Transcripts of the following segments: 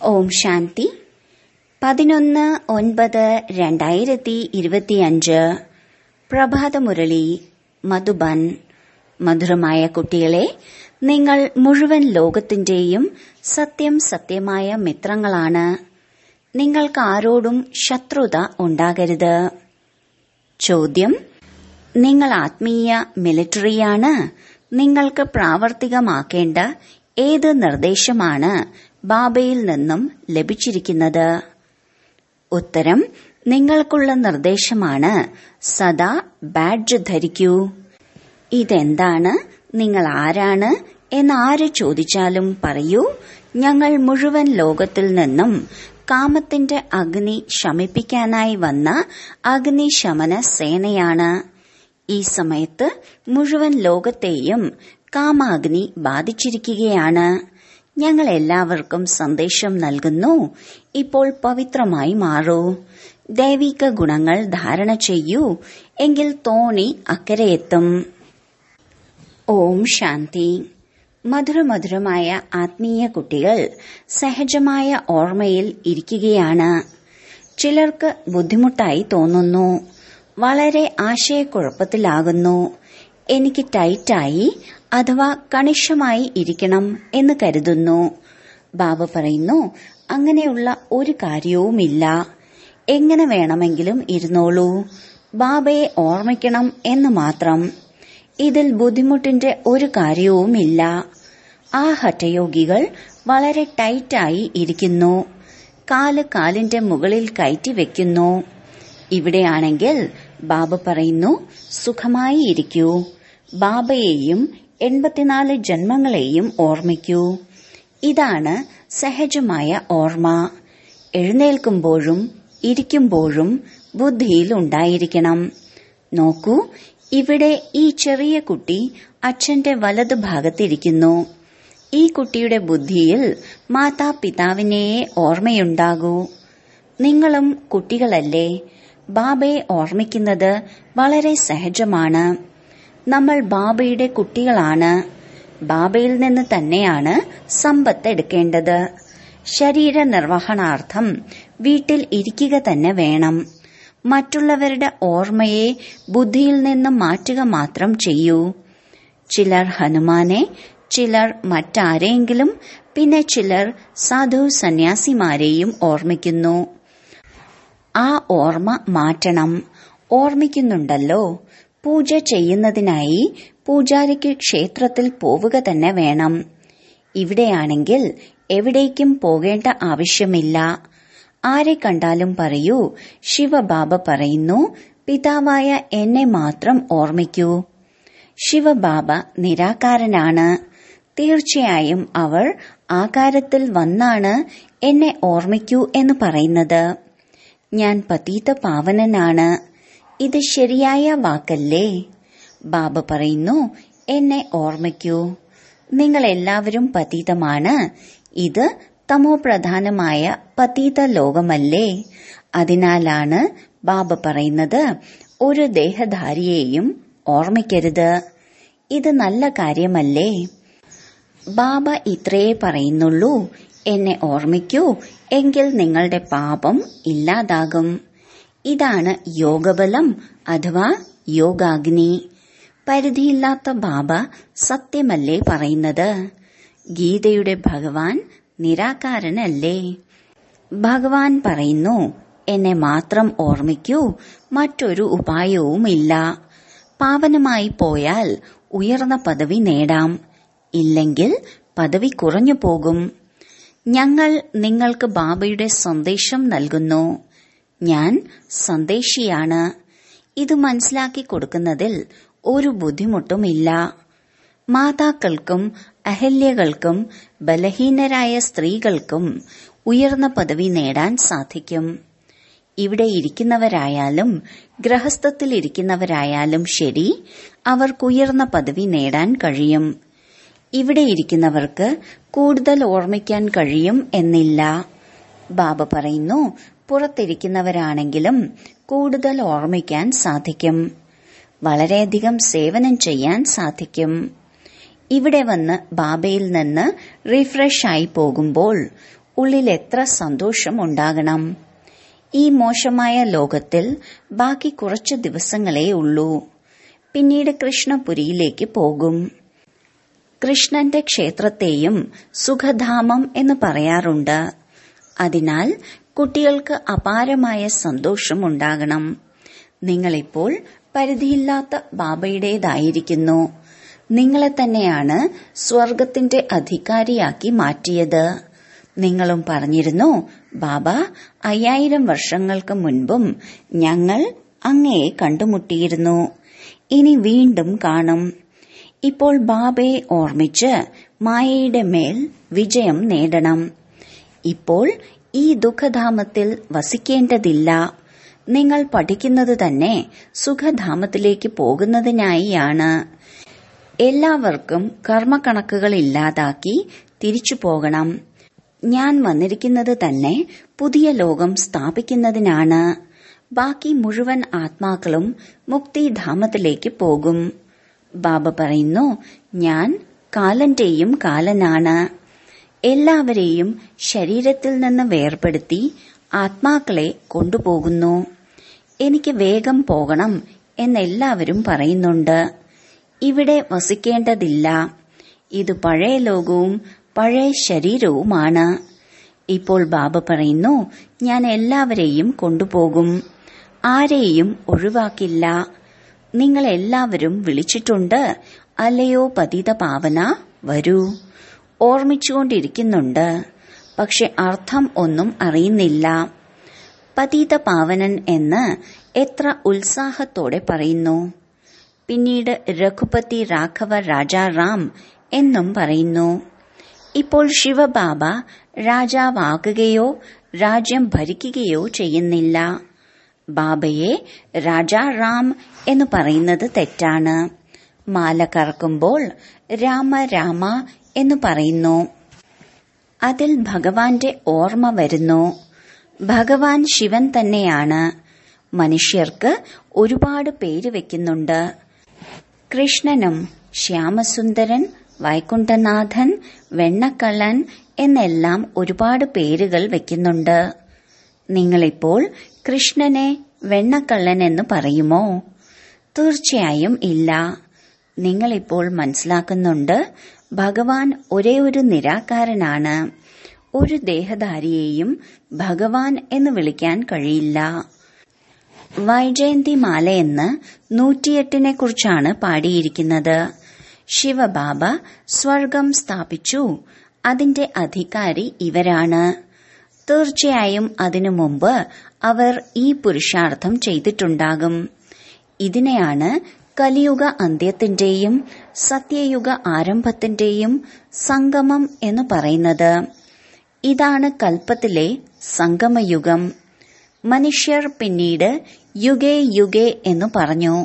ഓം ശാന്തി പതിനൊന്ന് ഒൻപത് രണ്ടായിരത്തി ഇരുപത്തിയഞ്ച് പ്രഭാതമുരളി മധുബൻ മധുരമായ കുട്ടികളെ നിങ്ങൾ മുഴുവൻ ലോകത്തിന്റെയും സത്യം സത്യമായ മിത്രങ്ങളാണ് നിങ്ങൾക്ക് ആരോടും ശത്രുത ഉണ്ടാകരുത് ചോദ്യം നിങ്ങൾ ആത്മീയ മിലിറ്ററിയാണ് നിങ്ങൾക്ക് പ്രാവർത്തികമാക്കേണ്ട ഏത് നിർദ്ദേശമാണ് ബാബയിൽ നിന്നും ലഭിച്ചിരിക്കുന്നത് ഉത്തരം നിങ്ങൾക്കുള്ള നിർദ്ദേശമാണ് സദാ ബാഡ്ജ് ധരിക്കൂ ഇതെന്താണ് നിങ്ങൾ ആരാണ് എന്നാര് ചോദിച്ചാലും പറയൂ ഞങ്ങൾ മുഴുവൻ ലോകത്തിൽ നിന്നും കാമത്തിന്റെ അഗ്നി ശമിപ്പിക്കാനായി വന്ന അഗ്നിശമന സേനയാണ് ഈ സമയത്ത് മുഴുവൻ ലോകത്തെയും കാമാഗ്നി ബാധിച്ചിരിക്കുകയാണ് ഞങ്ങൾ എല്ലാവർക്കും സന്ദേശം നൽകുന്നു ഇപ്പോൾ പവിത്രമായി മാറൂ ദൈവിക ഗുണങ്ങൾ ധാരണ ചെയ്യൂ എങ്കിൽ തോണി അക്കരയെത്തും ഓം ശാന്തി മധുരമധുരമായ ആത്മീയ കുട്ടികൾ സഹജമായ ഓർമ്മയിൽ ഇരിക്കുകയാണ് ചിലർക്ക് ബുദ്ധിമുട്ടായി തോന്നുന്നു വളരെ ആശയക്കുഴപ്പത്തിലാകുന്നു എനിക്ക് ടൈറ്റായി അഥവാ കണിശമായി ഇരിക്കണം എന്ന് കരുതുന്നു ബാബ പറയുന്നു അങ്ങനെയുള്ള ഒരു കാര്യവുമില്ല എങ്ങനെ വേണമെങ്കിലും ഇരുന്നോളൂ ബാബയെ ഓർമ്മിക്കണം എന്ന് മാത്രം ഇതിൽ ബുദ്ധിമുട്ടിന്റെ ഒരു കാര്യവുമില്ല ആ ഹഠയോഗികൾ വളരെ ടൈറ്റായി ഇരിക്കുന്നു കാല് കാലിന്റെ മുകളിൽ കയറ്റി വെക്കുന്നു ഇവിടെയാണെങ്കിൽ ബാബ പറയുന്നു സുഖമായി ഇരിക്കൂ ബാബയെയും എൺപത്തിനാല് ജന്മങ്ങളെയും ഓർമ്മിക്കൂ ഇതാണ് സഹജമായ ഓർമ്മ എഴുന്നേൽക്കുമ്പോഴും ഇരിക്കുമ്പോഴും ബുദ്ധിയിൽ ഉണ്ടായിരിക്കണം നോക്കൂ ഇവിടെ ഈ ചെറിയ കുട്ടി അച്ഛന്റെ വലതു ഭാഗത്തിരിക്കുന്നു ഈ കുട്ടിയുടെ ബുദ്ധിയിൽ മാതാപിതാവിനെയേ ഓർമ്മയുണ്ടാകൂ നിങ്ങളും കുട്ടികളല്ലേ ബാബയെ ഓർമ്മിക്കുന്നത് വളരെ സഹജമാണ് നമ്മൾ ബാബയുടെ കുട്ടികളാണ് ബാബയിൽ നിന്ന് തന്നെയാണ് സമ്പത്ത് എടുക്കേണ്ടത് ശരീര നിർവഹണാർത്ഥം വീട്ടിൽ ഇരിക്കുക തന്നെ വേണം മറ്റുള്ളവരുടെ ഓർമ്മയെ ബുദ്ധിയിൽ നിന്ന് മാറ്റുക മാത്രം ചെയ്യൂ ചിലർ ഹനുമാനെ ചിലർ മറ്റാരെങ്കിലും പിന്നെ ചിലർ സാധു സന്യാസിമാരെയും ഓർമ്മിക്കുന്നു ആ ഓർമ്മ മാറ്റണം ഓർമ്മിക്കുന്നുണ്ടല്ലോ പൂജ ചെയ്യുന്നതിനായി പൂജാരിക്ക് ക്ഷേത്രത്തിൽ പോവുക തന്നെ വേണം ഇവിടെയാണെങ്കിൽ എവിടേക്കും പോകേണ്ട ആവശ്യമില്ല ആരെ കണ്ടാലും പറയൂ ശിവബാബ പറയുന്നു പിതാവായ എന്നെ മാത്രം ഓർമ്മിക്കൂ ശിവബാബ നിരാകാരനാണ് തീർച്ചയായും അവർ ആകാരത്തിൽ വന്നാണ് എന്നെ ഓർമ്മിക്കൂ എന്ന് പറയുന്നത് ഞാൻ പതീത പാവനനാണ് ഇത് ശരിയായ വാക്കല്ലേ ബാബ പറയുന്നു എന്നെ ഓർമ്മിക്കൂ നിങ്ങൾ എല്ലാവരും പതീതമാണ് ഇത് തമോ പ്രധാനമായ പതീത ലോകമല്ലേ അതിനാലാണ് ബാബ പറയുന്നത് ഒരു ദേഹധാരിയെയും ഓർമ്മിക്കരുത് ഇത് നല്ല കാര്യമല്ലേ ബാബ ഇത്രയേ പറയുന്നുള്ളൂ എന്നെ ഓർമ്മിക്കൂ എങ്കിൽ നിങ്ങളുടെ പാപം ഇല്ലാതാകും ഇതാണ് യോഗബലം അഥവാ യോഗാഗ്നി പരിധിയില്ലാത്ത ബാബ സത്യമല്ലേ പറയുന്നത് ഗീതയുടെ ഭഗവാൻ നിരാകാരനല്ലേ ഭഗവാൻ പറയുന്നു എന്നെ മാത്രം ഓർമ്മിക്കൂ മറ്റൊരു ഉപായവുമില്ല പാവനമായി പോയാൽ ഉയർന്ന പദവി നേടാം ഇല്ലെങ്കിൽ പദവി കുറഞ്ഞു പോകും ഞങ്ങൾ നിങ്ങൾക്ക് ബാബയുടെ സന്ദേശം നൽകുന്നു ഞാൻ സന്ദേശിയാണ് ഇത് മനസ്സിലാക്കി കൊടുക്കുന്നതിൽ ഒരു ബുദ്ധിമുട്ടുമില്ല മാതാക്കൾക്കും അഹല്യകൾക്കും ബലഹീനരായ സ്ത്രീകൾക്കും ഉയർന്ന പദവി നേടാൻ സാധിക്കും ഇവിടെ ഇരിക്കുന്നവരായാലും ഗ്രഹസ്ഥത്തിലിരിക്കുന്നവരായാലും ശരി അവർക്കുയർന്ന പദവി നേടാൻ കഴിയും ഇവിടെ ഇരിക്കുന്നവർക്ക് കൂടുതൽ ഓർമ്മിക്കാൻ കഴിയും എന്നില്ല ബാബ പറയുന്നു പുറത്തിരിക്കുന്നവരാണെങ്കിലും കൂടുതൽ ഓർമ്മിക്കാൻ സാധിക്കും വളരെയധികം സേവനം ചെയ്യാൻ സാധിക്കും ഇവിടെ വന്ന് ബാബയിൽ നിന്ന് റിഫ്രഷ് ആയി പോകുമ്പോൾ ഉള്ളിൽ എത്ര സന്തോഷം ഉണ്ടാകണം ഈ മോശമായ ലോകത്തിൽ ബാക്കി കുറച്ച് ദിവസങ്ങളേ ഉള്ളൂ പിന്നീട് കൃഷ്ണപുരിയിലേക്ക് പോകും കൃഷ്ണന്റെ ക്ഷേത്രത്തെയും സുഖധാമം എന്ന് പറയാറുണ്ട് അതിനാൽ കുട്ടികൾക്ക് അപാരമായ സന്തോഷം ഉണ്ടാകണം നിങ്ങളിപ്പോൾ പരിധിയില്ലാത്ത ബാബയുടേതായിരിക്കുന്നു നിങ്ങളെ തന്നെയാണ് സ്വർഗത്തിന്റെ അധികാരിയാക്കി മാറ്റിയത് നിങ്ങളും പറഞ്ഞിരുന്നു ബാബ അയ്യായിരം വർഷങ്ങൾക്ക് മുൻപും ഞങ്ങൾ അങ്ങയെ കണ്ടുമുട്ടിയിരുന്നു ഇനി വീണ്ടും കാണും ഇപ്പോൾ ബാബയെ ഓർമ്മിച്ച് മായയുടെ മേൽ വിജയം നേടണം ഇപ്പോൾ ഈ ദുഃഖധാമത്തിൽ വസിക്കേണ്ടതില്ല നിങ്ങൾ പഠിക്കുന്നത് തന്നെ സുഖധാമത്തിലേക്ക് പോകുന്നതിനായിയാണ് എല്ലാവർക്കും കർമ്മക്കണക്കുകൾ ഇല്ലാതാക്കി തിരിച്ചു പോകണം ഞാൻ വന്നിരിക്കുന്നത് തന്നെ പുതിയ ലോകം സ്ഥാപിക്കുന്നതിനാണ് ബാക്കി മുഴുവൻ ആത്മാക്കളും മുക്തിധാമത്തിലേക്ക് പോകും ബാബ പറയുന്നു ഞാൻ കാലന്റെയും കാലനാണ് എല്ലാവരെയും ശരീരത്തിൽ നിന്ന് വേർപെടുത്തി ആത്മാക്കളെ കൊണ്ടുപോകുന്നു എനിക്ക് വേഗം പോകണം എന്നെല്ലാവരും പറയുന്നുണ്ട് ഇവിടെ വസിക്കേണ്ടതില്ല ഇത് പഴയ ലോകവും പഴയ ശരീരവുമാണ് ഇപ്പോൾ ബാബ പറയുന്നു ഞാൻ എല്ലാവരെയും കൊണ്ടുപോകും ആരെയും ഒഴിവാക്കില്ല നിങ്ങൾ എല്ലാവരും വിളിച്ചിട്ടുണ്ട് അല്ലയോ പതിത പാവന വരൂ ഓർമ്മിച്ചുകൊണ്ടിരിക്കുന്നുണ്ട് പക്ഷെ അർത്ഥം ഒന്നും അറിയുന്നില്ല പതീത പാവനൻ എന്ന് എത്ര ഉത്സാഹത്തോടെ പറയുന്നു പിന്നീട് രഘുപതി രാഘവ രാജാറാം എന്നും പറയുന്നു ഇപ്പോൾ ശിവബാബ രാജാവാകുകയോ രാജ്യം ഭരിക്കുകയോ ചെയ്യുന്നില്ല ബാബയെ രാജാറാം എന്ന് പറയുന്നത് തെറ്റാണ് മാല കറക്കുമ്പോൾ രാമ രാമ എന്ന് പറയുന്നു അതിൽ ഭഗവാന്റെ ഓർമ്മ വരുന്നു ഭഗവാൻ ശിവൻ തന്നെയാണ് മനുഷ്യർക്ക് ഒരുപാട് പേര് വെക്കുന്നുണ്ട് കൃഷ്ണനും ശ്യാമസുന്ദരൻ വൈകുണ്ഠനാഥൻ വെണ്ണക്കള്ളൻ എന്നെല്ലാം ഒരുപാട് പേരുകൾ വെക്കുന്നുണ്ട് നിങ്ങളിപ്പോൾ കൃഷ്ണനെ വെണ്ണക്കള്ളൻ എന്ന് പറയുമോ തീർച്ചയായും ഇല്ല നിങ്ങളിപ്പോൾ മനസ്സിലാക്കുന്നുണ്ട് ഭഗവാൻ ഒരേ ഒരു നിരാകാരനാണ് ഒരു ദേഹധാരിയെയും ഭഗവാൻ എന്ന് വിളിക്കാൻ കഴിയില്ല വൈജയന്തി മാലയെന്ന് നൂറ്റിയെട്ടിനെ കുറിച്ചാണ് പാടിയിരിക്കുന്നത് ശിവബാബ സ്വർഗം സ്ഥാപിച്ചു അതിന്റെ അധികാരി ഇവരാണ് തീർച്ചയായും അതിനു മുമ്പ് അവർ ഈ പുരുഷാർത്ഥം ചെയ്തിട്ടുണ്ടാകും ഇതിനെയാണ് കലിയുഗ അന്ത്യത്തിന്റെയും സത്യയുഗ ആരംഭത്തിന്റെയും സംഗമം എന്ന് പറയുന്നത് ഇതാണ് കൽപ്പത്തിലെ സംഗമയുഗം മനുഷ്യർ പിന്നീട് യുഗേ യുഗേ എന്ന് പറഞ്ഞു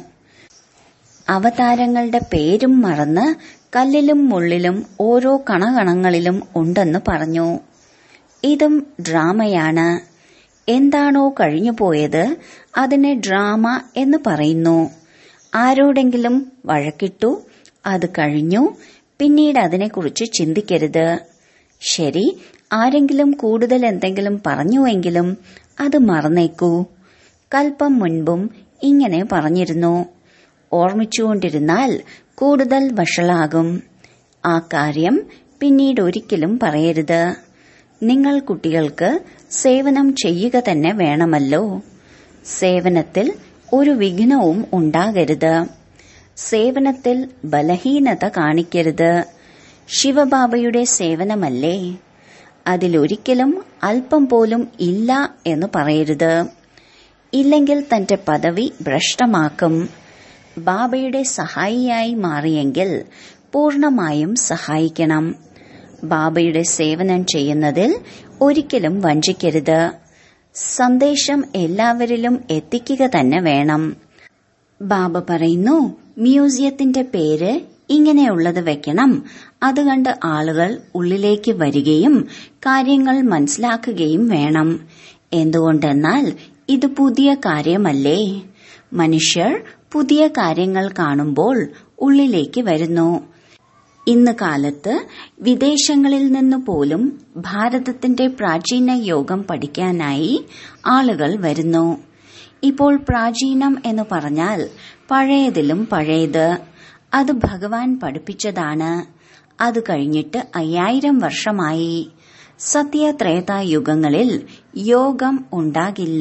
അവതാരങ്ങളുടെ പേരും മറന്ന് കല്ലിലും മുള്ളിലും ഓരോ കണകണങ്ങളിലും ഉണ്ടെന്ന് പറഞ്ഞു ഇതും ഡ്രാമയാണ് എന്താണോ കഴിഞ്ഞുപോയത് അതിനെ ഡ്രാമ എന്ന് പറയുന്നു ആരോടെങ്കിലും വഴക്കിട്ടു അത് കഴിഞ്ഞു പിന്നീട് അതിനെക്കുറിച്ച് ചിന്തിക്കരുത് ശരി ആരെങ്കിലും കൂടുതൽ എന്തെങ്കിലും പറഞ്ഞുവെങ്കിലും അത് മറന്നേക്കൂ കൽപ്പം മുൻപും ഇങ്ങനെ പറഞ്ഞിരുന്നു ഓർമ്മിച്ചുകൊണ്ടിരുന്നാൽ കൂടുതൽ വഷളാകും ആ കാര്യം പിന്നീട് ഒരിക്കലും പറയരുത് നിങ്ങൾ കുട്ടികൾക്ക് സേവനം ചെയ്യുക തന്നെ വേണമല്ലോ സേവനത്തിൽ ഒരു വിഘ്നവും ഉണ്ടാകരുത് സേവനത്തിൽ ബലഹീനത കാണിക്കരുത് ശിവബാബയുടെ സേവനമല്ലേ അതിലൊരിക്കലും അല്പം പോലും ഇല്ല എന്ന് പറയരുത് ഇല്ലെങ്കിൽ തന്റെ പദവി ഭ്രഷ്ടമാക്കും ബാബയുടെ സഹായിയായി മാറിയെങ്കിൽ പൂർണമായും സഹായിക്കണം ബാബയുടെ സേവനം ചെയ്യുന്നതിൽ ഒരിക്കലും വഞ്ചിക്കരുത് സന്ദേശം എല്ലാവരിലും എത്തിക്കുക തന്നെ വേണം ബാബ പറയുന്നു മ്യൂസിയത്തിന്റെ പേര് ഇങ്ങനെയുള്ളത് വെക്കണം അത് കണ്ട് ആളുകൾ ഉള്ളിലേക്ക് വരികയും കാര്യങ്ങൾ മനസ്സിലാക്കുകയും വേണം എന്തുകൊണ്ടെന്നാൽ ഇത് പുതിയ കാര്യമല്ലേ മനുഷ്യർ പുതിയ കാര്യങ്ങൾ കാണുമ്പോൾ ഉള്ളിലേക്ക് വരുന്നു ഇന്ന് കാലത്ത് വിദേശങ്ങളിൽ നിന്ന് പോലും ഭാരതത്തിന്റെ പ്രാചീന യോഗം പഠിക്കാനായി ആളുകൾ വരുന്നു ഇപ്പോൾ പ്രാചീനം എന്ന് പറഞ്ഞാൽ പഴയതിലും പഴയത് അത് ഭഗവാൻ പഠിപ്പിച്ചതാണ് അത് കഴിഞ്ഞിട്ട് അയ്യായിരം വർഷമായി സത്യത്രേതായുഗങ്ങളിൽ യോഗം ഉണ്ടാകില്ല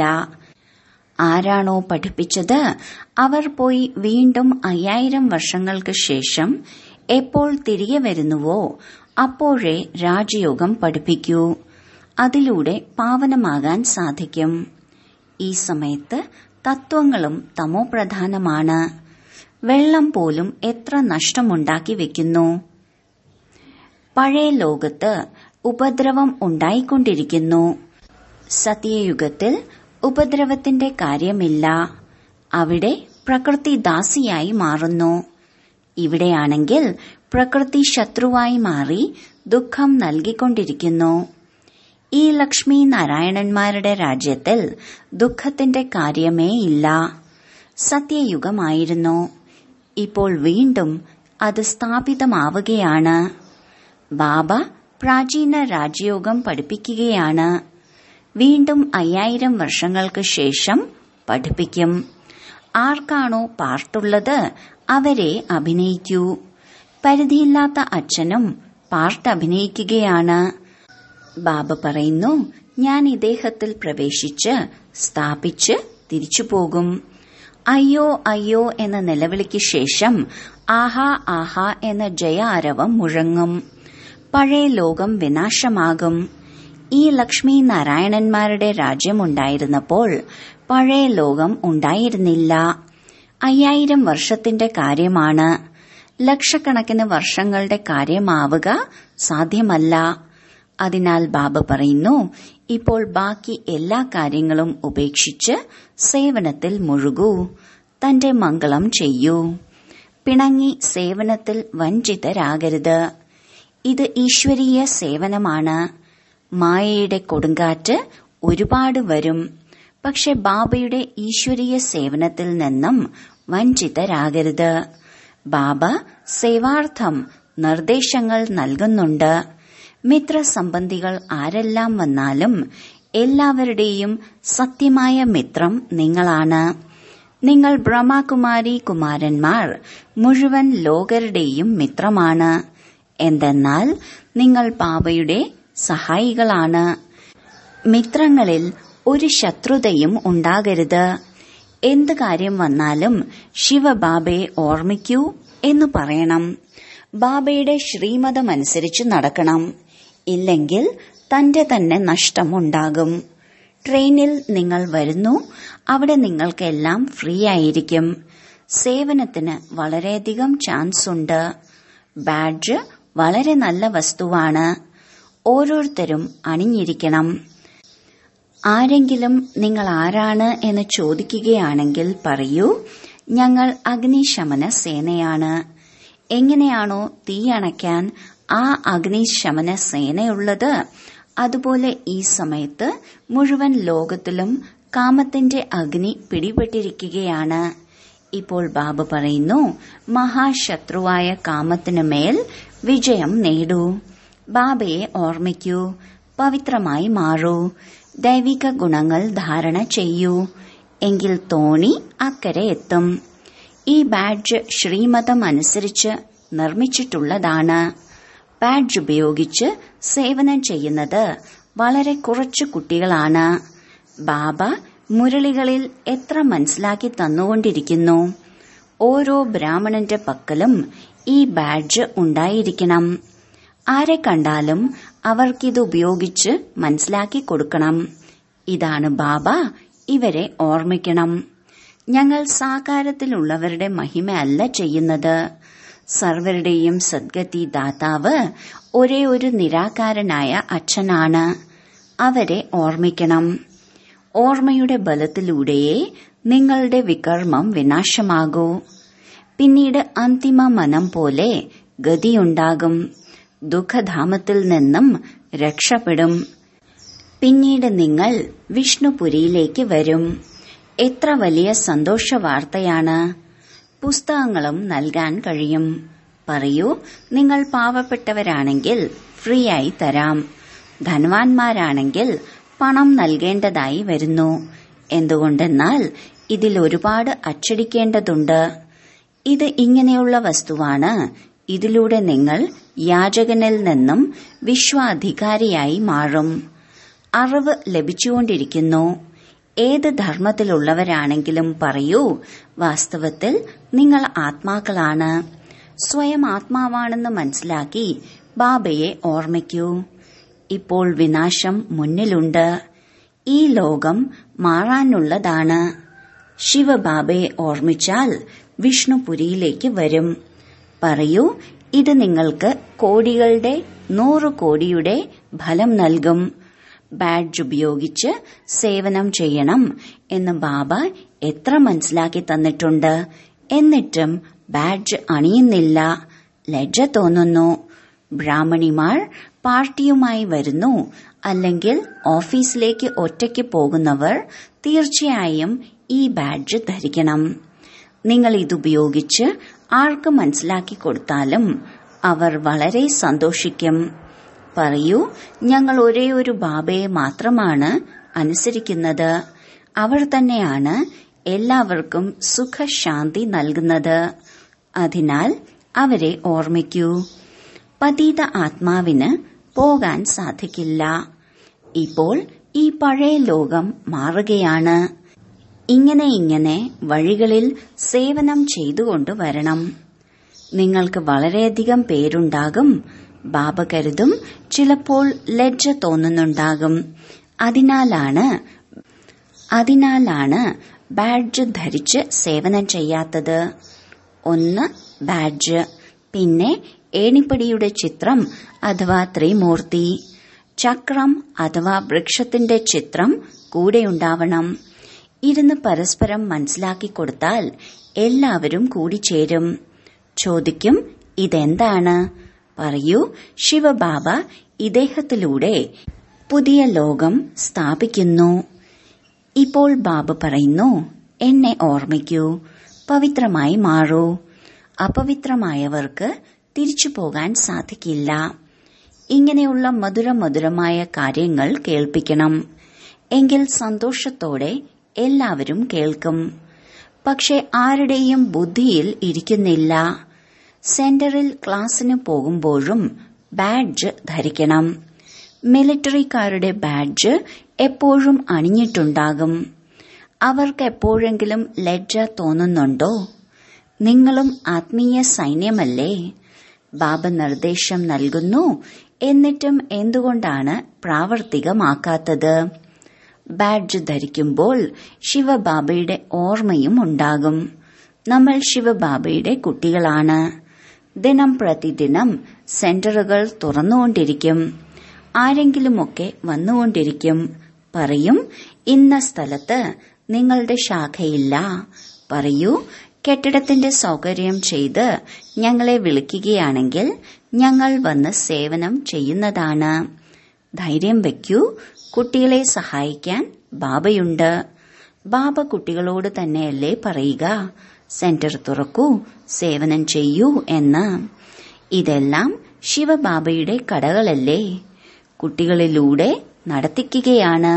ആരാണോ പഠിപ്പിച്ചത് അവർ പോയി വീണ്ടും അയ്യായിരം വർഷങ്ങൾക്ക് ശേഷം എപ്പോൾ തിരികെ വരുന്നുവോ അപ്പോഴേ രാജയോഗം പഠിപ്പിക്കൂ അതിലൂടെ പാവനമാകാൻ സാധിക്കും ഈ സമയത്ത് തത്വങ്ങളും തമോപ്രധാനമാണ് വെള്ളം പോലും എത്ര നഷ്ടമുണ്ടാക്കി വെക്കുന്നു പഴയ ലോകത്ത് ഉപദ്രവം ഉണ്ടായിക്കൊണ്ടിരിക്കുന്നു സത്യയുഗത്തിൽ ഉപദ്രവത്തിന്റെ കാര്യമില്ല അവിടെ പ്രകൃതി ദാസിയായി മാറുന്നു ഇവിടെയാണെങ്കിൽ പ്രകൃതി ശത്രുവായി മാറി ദുഃഖം നൽകിക്കൊണ്ടിരിക്കുന്നു ഈ ലക്ഷ്മി നാരായണന്മാരുടെ രാജ്യത്തിൽ ദുഃഖത്തിന്റെ കാര്യമേ ഇല്ല സത്യയുഗമായിരുന്നു ഇപ്പോൾ വീണ്ടും അത് സ്ഥാപിതമാവുകയാണ് ബാബ പ്രാചീന രാജയോഗം പഠിപ്പിക്കുകയാണ് വീണ്ടും അയ്യായിരം വർഷങ്ങൾക്ക് ശേഷം പഠിപ്പിക്കും ആർക്കാണോ പാർട്ടുള്ളത് അവരെ അഭിനയിക്കൂ പരിധിയില്ലാത്ത അച്ഛനും പാർട്ട് അഭിനയിക്കുകയാണ് ബാബ പറയുന്നു ഞാൻ ഇദ്ദേഹത്തിൽ പ്രവേശിച്ച് സ്ഥാപിച്ച് തിരിച്ചു പോകും അയ്യോ അയ്യോ എന്ന നിലവിളിക്ക് ശേഷം ആഹാ ആഹാ എന്ന ജയാരവം മുഴങ്ങും പഴയ ലോകം വിനാശമാകും ഈ ലക്ഷ്മി നാരായണന്മാരുടെ രാജ്യമുണ്ടായിരുന്നപ്പോൾ പഴയ ലോകം ഉണ്ടായിരുന്നില്ല അയ്യായിരം വർഷത്തിന്റെ കാര്യമാണ് ലക്ഷക്കണക്കിന് വർഷങ്ങളുടെ കാര്യമാവുക സാധ്യമല്ല അതിനാൽ ബാബ പറയുന്നു ഇപ്പോൾ ബാക്കി എല്ലാ കാര്യങ്ങളും ഉപേക്ഷിച്ച് സേവനത്തിൽ മുഴുകൂ തന്റെ മംഗളം ചെയ്യൂ പിണങ്ങി സേവനത്തിൽ വഞ്ചിതരാകരുത് ഇത് ഈശ്വരീയ സേവനമാണ് മായയുടെ കൊടുങ്കാറ്റ് ഒരുപാട് വരും പക്ഷെ ബാബയുടെ ഈശ്വരീയ സേവനത്തിൽ നിന്നും വഞ്ചിതരാകരുത് ബാബ സേവാർത്ഥം നിർദ്ദേശങ്ങൾ നൽകുന്നുണ്ട് മിത്രസംബന്ധികൾ ആരെല്ലാം വന്നാലും എല്ലാവരുടെയും സത്യമായ മിത്രം നിങ്ങളാണ് നിങ്ങൾ ബ്രഹ്മകുമാരി കുമാരന്മാർ മുഴുവൻ ലോകരുടെയും മിത്രമാണ് എന്തെന്നാൽ നിങ്ങൾ ബാബയുടെ സഹായികളാണ് മിത്രങ്ങളിൽ ഒരു ശത്രുതയും ഉണ്ടാകരുത് എന്ത് കാര്യം വന്നാലും ശിവബാബയെ ഓർമ്മിക്കൂ എന്ന് പറയണം ബാബയുടെ ശ്രീമതമനുസരിച്ച് നടക്കണം ഇല്ലെങ്കിൽ തന്റെ തന്നെ നഷ്ടമുണ്ടാകും ട്രെയിനിൽ നിങ്ങൾ വരുന്നു അവിടെ നിങ്ങൾക്കെല്ലാം ഫ്രീ ആയിരിക്കും സേവനത്തിന് വളരെയധികം ചാൻസ് ഉണ്ട് ബാഡ്ജ് വളരെ നല്ല വസ്തുവാണ് ഓരോരുത്തരും അണിഞ്ഞിരിക്കണം ആരെങ്കിലും നിങ്ങൾ ആരാണ് എന്ന് ചോദിക്കുകയാണെങ്കിൽ പറയൂ ഞങ്ങൾ അഗ്നിശമന സേനയാണ് എങ്ങനെയാണോ തീ അണയ്ക്കാൻ ആ അഗ്നിശമന സേനയുള്ളത് അതുപോലെ ഈ സമയത്ത് മുഴുവൻ ലോകത്തിലും കാമത്തിന്റെ അഗ്നി പിടിപെട്ടിരിക്കുകയാണ് ഇപ്പോൾ ബാബ പറയുന്നു മഹാശത്രുവായ കാമത്തിനു മേൽ വിജയം നേടൂ ബാബയെ ഓർമ്മിക്കൂ പവിത്രമായി മാറൂ ദൈവിക ഗുണങ്ങൾ ധാരണ ചെയ്യൂ എങ്കിൽ തോണി അക്കരെ എത്തും ഈ ബാഡ്ജ് ശ്രീമതം അനുസരിച്ച് നിർമ്മിച്ചിട്ടുള്ളതാണ് ബാഡ്ജ് ഉപയോഗിച്ച് സേവനം ചെയ്യുന്നത് വളരെ കുറച്ചു കുട്ടികളാണ് ബാബ മുരളികളിൽ എത്ര മനസ്സിലാക്കി തന്നുകൊണ്ടിരിക്കുന്നു ഓരോ ബ്രാഹ്മണന്റെ പക്കലും ഈ ബാഡ്ജ് ഉണ്ടായിരിക്കണം ആരെ കണ്ടാലും അവർക്കിത് ഉപയോഗിച്ച് മനസ്സിലാക്കി കൊടുക്കണം ഇതാണ് ബാബ ഇവരെ ഓർമ്മിക്കണം ഞങ്ങൾ സാകാരത്തിലുള്ളവരുടെ മഹിമയല്ല ചെയ്യുന്നത് സർവരുടെയും സദ്ഗതി ദാതാവ് ഒരേ ഒരു നിരാകാരനായ അച്ഛനാണ് അവരെ ഓർമ്മിക്കണം ഓർമ്മയുടെ ബലത്തിലൂടെയേ നിങ്ങളുടെ വികർമ്മം വിനാശമാകൂ പിന്നീട് അന്തിമ മനം പോലെ ഗതിയുണ്ടാകും ദുഃഖധാമത്തിൽ നിന്നും രക്ഷപ്പെടും പിന്നീട് നിങ്ങൾ വിഷ്ണുപുരിയിലേക്ക് വരും എത്ര വലിയ സന്തോഷ വാർത്തയാണ് പുസ്തകങ്ങളും നൽകാൻ കഴിയും പറയൂ നിങ്ങൾ പാവപ്പെട്ടവരാണെങ്കിൽ ഫ്രീ ആയി തരാം ധനവാന്മാരാണെങ്കിൽ പണം നൽകേണ്ടതായി വരുന്നു എന്തുകൊണ്ടെന്നാൽ ഇതിൽ ഒരുപാട് അച്ചടിക്കേണ്ടതുണ്ട് ഇത് ഇങ്ങനെയുള്ള വസ്തുവാണ് ഇതിലൂടെ നിങ്ങൾ യാചകനിൽ നിന്നും വിശ്വാധികാരിയായി മാറും അറിവ് ലഭിച്ചുകൊണ്ടിരിക്കുന്നു ഏത് ധർമ്മത്തിലുള്ളവരാണെങ്കിലും പറയൂ വാസ്തവത്തിൽ നിങ്ങൾ ആത്മാക്കളാണ് സ്വയം ആത്മാവാണെന്ന് മനസ്സിലാക്കി ബാബയെ ഓർമ്മിക്കൂ ഇപ്പോൾ വിനാശം മുന്നിലുണ്ട് ഈ ലോകം മാറാനുള്ളതാണ് ശിവബാബയെ ഓർമ്മിച്ചാൽ വിഷ്ണുപുരിയിലേക്ക് വരും പറയൂ ഇത് നിങ്ങൾക്ക് കോടികളുടെ നൂറ് കോടിയുടെ ഫലം നൽകും ബാഡ്ജ് ഉപയോഗിച്ച് സേവനം ചെയ്യണം എന്ന് ബാബ എത്ര മനസ്സിലാക്കി തന്നിട്ടുണ്ട് എന്നിട്ടും ബാഡ്ജ് അണിയുന്നില്ല ലജ്ജ തോന്നുന്നു ബ്രാഹ്മണിമാർ പാർട്ടിയുമായി വരുന്നു അല്ലെങ്കിൽ ഓഫീസിലേക്ക് ഒറ്റയ്ക്ക് പോകുന്നവർ തീർച്ചയായും ഈ ബാഡ്ജ് ധരിക്കണം നിങ്ങൾ ഇതുപയോഗിച്ച് ആർക്ക് മനസ്സിലാക്കി കൊടുത്താലും അവർ വളരെ സന്തോഷിക്കും പറയൂ ഞങ്ങൾ ഒരേ ഒരു ബാബയെ മാത്രമാണ് അനുസരിക്കുന്നത് അവർ തന്നെയാണ് എല്ലാവർക്കും സുഖശാന്തി നൽകുന്നത് അതിനാൽ അവരെ ഓർമ്മിക്കൂ പതീത ആത്മാവിന് പോകാൻ സാധിക്കില്ല ഇപ്പോൾ ഈ പഴയ ലോകം മാറുകയാണ് ഇങ്ങനെ ഇങ്ങനെ വഴികളിൽ സേവനം ചെയ്തുകൊണ്ട് വരണം നിങ്ങൾക്ക് വളരെയധികം പേരുണ്ടാകും ബാബ കരുതും ചിലപ്പോൾ ലജ്ജ തോന്നുന്നുണ്ടാകും അതിനാലാണ് അതിനാലാണ് ബാഡ്ജ് ധരിച്ച് സേവനം ചെയ്യാത്തത് ഒന്ന് ബാഡ്ജ് പിന്നെ ഏണിപ്പടിയുടെ ചിത്രം അഥവാ ത്രിമൂർത്തി ചക്രം അഥവാ വൃക്ഷത്തിന്റെ ചിത്രം കൂടെയുണ്ടാവണം ഇരുന്ന് പരസ്പരം മനസ്സിലാക്കി കൊടുത്താൽ എല്ലാവരും കൂടിച്ചേരും ചോദിക്കും ഇതെന്താണ് പറയൂ ശിവബാബ ഇദ്ദേഹത്തിലൂടെ പുതിയ ലോകം സ്ഥാപിക്കുന്നു ഇപ്പോൾ ബാബ പറയുന്നു എന്നെ ഓർമ്മിക്കൂ പവിത്രമായി മാറൂ അപവിത്രമായവർക്ക് തിരിച്ചു പോകാൻ സാധിക്കില്ല ഇങ്ങനെയുള്ള മധുര മധുരമായ കാര്യങ്ങൾ കേൾപ്പിക്കണം എങ്കിൽ സന്തോഷത്തോടെ എല്ലാവരും കേൾക്കും പക്ഷെ ആരുടെയും ബുദ്ധിയിൽ ഇരിക്കുന്നില്ല സെന്ററിൽ ക്ലാസ്സിന് പോകുമ്പോഴും ബാഡ്ജ് ധരിക്കണം മിലിറ്ററിക്കാരുടെ ബാഡ്ജ് എപ്പോഴും അണിഞ്ഞിട്ടുണ്ടാകും അവർക്ക് എപ്പോഴെങ്കിലും ലജ്ജ തോന്നുന്നുണ്ടോ നിങ്ങളും ആത്മീയ സൈന്യമല്ലേ ബാബ നിർദ്ദേശം നൽകുന്നു എന്നിട്ടും എന്തുകൊണ്ടാണ് പ്രാവർത്തികമാക്കാത്തത് ബാഡ്ജ് ധരിക്കുമ്പോൾ ശിവബാബയുടെ ഓർമ്മയും ഉണ്ടാകും നമ്മൾ ശിവബാബയുടെ കുട്ടികളാണ് ദിനം പ്രതിദിനം സെന്ററുകൾ തുറന്നുകൊണ്ടിരിക്കും ആരെങ്കിലുമൊക്കെ വന്നുകൊണ്ടിരിക്കും പറയും ഇന്ന സ്ഥലത്ത് നിങ്ങളുടെ ശാഖയില്ല പറയൂ കെട്ടിടത്തിന്റെ സൗകര്യം ചെയ്ത് ഞങ്ങളെ വിളിക്കുകയാണെങ്കിൽ ഞങ്ങൾ വന്ന് സേവനം ചെയ്യുന്നതാണ് ധൈര്യം വയ്ക്കൂ കുട്ടികളെ സഹായിക്കാൻ ബാബയുണ്ട് ബാബ കുട്ടികളോട് തന്നെയല്ലേ പറയുക സെന്റർ തുറക്കൂ സേവനം ചെയ്യൂ എന്ന് ഇതെല്ലാം ശിവബാബയുടെ കടകളല്ലേ കുട്ടികളിലൂടെ നടത്തിക്കുകയാണ്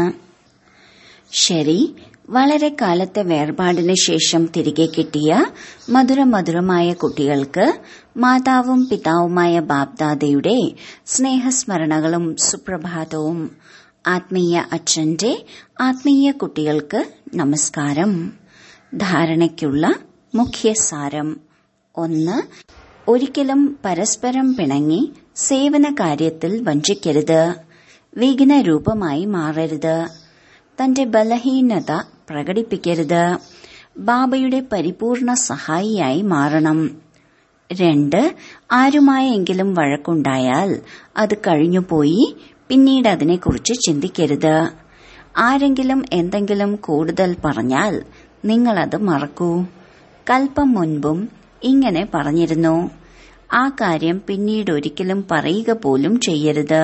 ശരി വളരെ കാലത്തെ വേർപാടിന് ശേഷം തിരികെ കിട്ടിയ മധുരമധുരമായ കുട്ടികൾക്ക് മാതാവും പിതാവുമായ ബാബ്ദാദയുടെ സ്നേഹസ്മരണകളും സുപ്രഭാതവും ആത്മീയ അച്ഛന്റെ ആത്മീയ കുട്ടികൾക്ക് നമസ്കാരം ധാരണയ്ക്കുള്ള മുഖ്യ സാരം ഒന്ന് ഒരിക്കലും പരസ്പരം പിണങ്ങി സേവന കാര്യത്തിൽ വഞ്ചിക്കരുത് വിഘ്നരൂപമായി മാറരുത് തന്റെ ബലഹീനത പ്രകടിപ്പിക്കരുത് ബാബയുടെ പരിപൂർണ സഹായിയായി മാറണം രണ്ട് ആരുമായെങ്കിലും വഴക്കുണ്ടായാൽ അത് കഴിഞ്ഞുപോയി പിന്നീട് അതിനെക്കുറിച്ച് ചിന്തിക്കരുത് ആരെങ്കിലും എന്തെങ്കിലും കൂടുതൽ പറഞ്ഞാൽ നിങ്ങളത് മറക്കൂ കൽപ്പം മുൻപും ഇങ്ങനെ പറഞ്ഞിരുന്നു ആ കാര്യം പിന്നീട് ഒരിക്കലും പറയുക പോലും ചെയ്യരുത്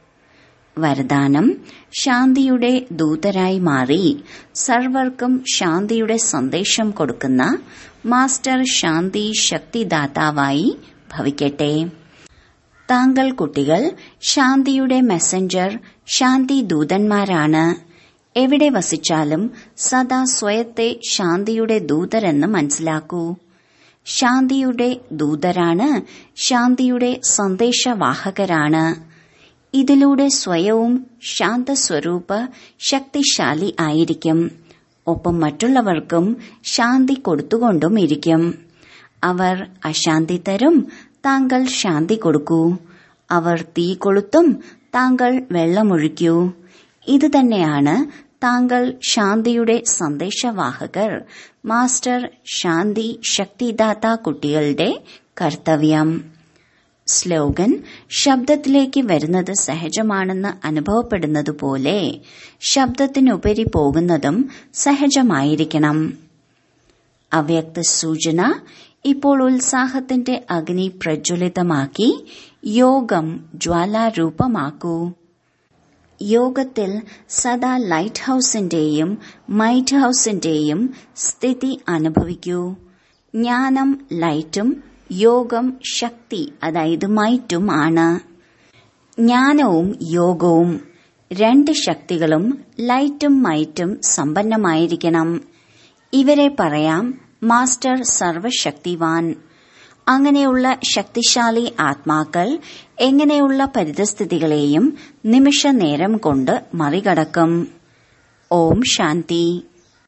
വരദാനം ശാന്തിയുടെ ദൂതരായി മാറി സർവർക്കും ശാന്തിയുടെ സന്ദേശം കൊടുക്കുന്ന മാസ്റ്റർ ശാന്തി ശക്തിദാതാവായി ഭവിക്കട്ടെ താങ്കൾ കുട്ടികൾ ശാന്തിയുടെ മെസ്സഞ്ചർ ശാന്തി ദൂതന്മാരാണ് എവിടെ വസിച്ചാലും സദാ സ്വയത്തെ ശാന്തിയുടെ ദൂതരെന്ന് മനസ്സിലാക്കൂ ശാന്തിയുടെ ദൂതരാണ് ശാന്തിയുടെ സന്ദേശവാഹകരാണ് ഇതിലൂടെ സ്വയവും ശാന്തസ്വരൂപ ശക്തിശാലി ആയിരിക്കും ഒപ്പം മറ്റുള്ളവർക്കും ശാന്തി കൊടുത്തുകൊണ്ടും ഇരിക്കും അവർ അശാന്തി തരും താങ്കൾ ശാന്തി കൊടുക്കൂ അവർ തീ കൊളുത്തും താങ്കൾ വെള്ളമൊഴിക്കൂ ഇത് തന്നെയാണ് താങ്കൾ ശാന്തിയുടെ സന്ദേശവാഹകർ മാസ്റ്റർ ശാന്തി ശക്തിദാത കുട്ടികളുടെ കർത്തവ്യം സ്ലോഗൻ ശബ്ദത്തിലേക്ക് വരുന്നത് സഹജമാണെന്ന് അനുഭവപ്പെടുന്നതുപോലെ ശബ്ദത്തിനുപരി പോകുന്നതും സഹജമായിരിക്കണം അവ്യക്ത സൂചന ഇപ്പോൾ ഉത്സാഹത്തിന്റെ അഗ്നി പ്രജ്വലിതമാക്കി യോഗം ജ്വാലാരൂപമാക്കൂ യോഗത്തിൽ സദാ ലൈറ്റ് ഹൌസിന്റെയും മൈറ്റ് ഹൌസിന്റെയും സ്ഥിതി അനുഭവിക്കൂ ജ്ഞാനം ലൈറ്റും യോഗം ശക്തി അതായത് മൈറ്റും ആണ് ജ്ഞാനവും യോഗവും രണ്ട് ശക്തികളും ലൈറ്റും മൈറ്റും സമ്പന്നമായിരിക്കണം ഇവരെ പറയാം മാസ്റ്റർ സർവശക്തിവാൻ അങ്ങനെയുള്ള ശക്തിശാലി ആത്മാക്കൾ എങ്ങനെയുള്ള പരിതസ്ഥിതികളെയും നിമിഷ നേരം കൊണ്ട് മറികടക്കും ഓം ശാന്തി